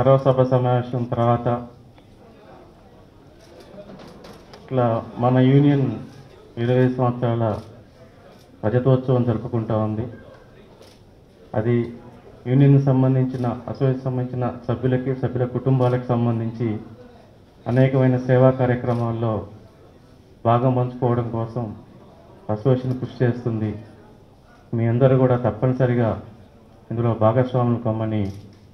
సర్వసభ సమావేశం తర్వాత ఇట్లా మన యూనియన్ ఇరవై సంవత్సరాల రజతోత్సవం జరుపుకుంటా ఉంది అది యూనియన్ సంబంధించిన అసోసియేషన్ సంబంధించిన సభ్యులకి సభ్యుల కుటుంబాలకు సంబంధించి అనేకమైన సేవా కార్యక్రమాల్లో భాగం పంచుకోవడం కోసం అసోసియేషన్ కృషి చేస్తుంది మీ అందరూ కూడా తప్పనిసరిగా ఇందులో భాగస్వాములు కమ్మని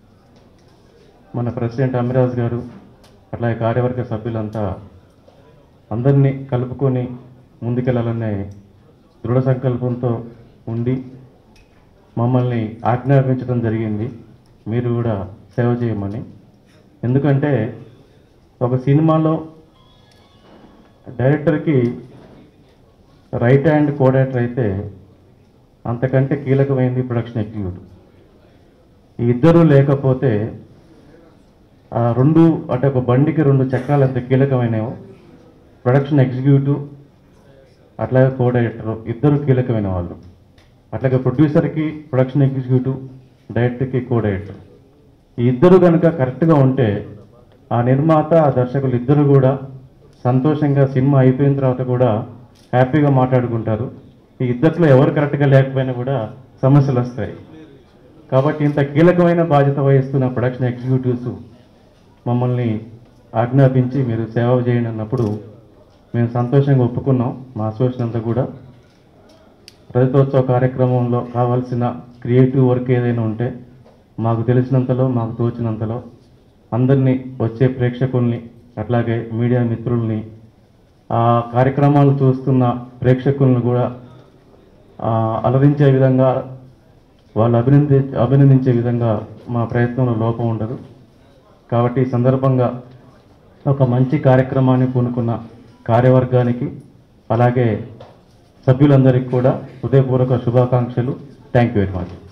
మన ప్రెసిడెంట్ అమిరాజ్ గారు అట్లాగే కార్యవర్గ సభ్యులంతా అందరినీ కలుపుకొని ముందుకెళ్లాలనే దృఢ సంకల్పంతో ఉండి మమ్మల్ని ఆజ్ఞాపించడం జరిగింది మీరు కూడా సేవ చేయమని ఎందుకంటే ఒక సినిమాలో డైరెక్టర్కి రైట్ హ్యాండ్ కోడైరెక్టర్ అయితే అంతకంటే కీలకమైంది ప్రొడక్షన్ ఎగ్జిక్యూటివ్ ఈ ఇద్దరు లేకపోతే ఆ రెండు అంటే ఒక బండికి రెండు చక్రాలు ఎంత కీలకమైనవో ప్రొడక్షన్ ఎగ్జిక్యూటివ్ అట్లాగే కో డైరెక్టర్ ఇద్దరు కీలకమైన వాళ్ళు అట్లాగే ప్రొడ్యూసర్కి ప్రొడక్షన్ ఎగ్జిక్యూటివ్ డైరెక్టర్కి కో డైరెక్టర్ ఈ ఇద్దరు కనుక కరెక్ట్గా ఉంటే ఆ నిర్మాత ఆ దర్శకులు ఇద్దరు కూడా సంతోషంగా సినిమా అయిపోయిన తర్వాత కూడా హ్యాపీగా మాట్లాడుకుంటారు ఈ ఇద్దరిలో ఎవరు కరెక్ట్గా లేకపోయినా కూడా సమస్యలు వస్తాయి కాబట్టి ఇంత కీలకమైన బాధ్యత వహిస్తున్న ప్రొడక్షన్ ఎగ్జిక్యూటివ్స్ మమ్మల్ని ఆజ్ఞాపించి మీరు సేవ చేయండి అన్నప్పుడు మేము సంతోషంగా ఒప్పుకున్నాం మా అసోసియేషన్ అంతా కూడా రజతోత్సవ కార్యక్రమంలో కావాల్సిన క్రియేటివ్ వర్క్ ఏదైనా ఉంటే మాకు తెలిసినంతలో మాకు తోచినంతలో అందరినీ వచ్చే ప్రేక్షకుల్ని అట్లాగే మీడియా మిత్రుల్ని ఆ కార్యక్రమాలు చూస్తున్న ప్రేక్షకులను కూడా ఆ, అలరించే విధంగా వాళ్ళు అభినంది అభినందించే విధంగా మా ప్రయత్నంలో లోపం ఉండదు కాబట్టి ఈ సందర్భంగా ఒక మంచి కార్యక్రమాన్ని పూనుకున్న కార్యవర్గానికి అలాగే సభ్యులందరికీ కూడా హృదయపూర్వక శుభాకాంక్షలు థ్యాంక్ యూ వెరీ మచ్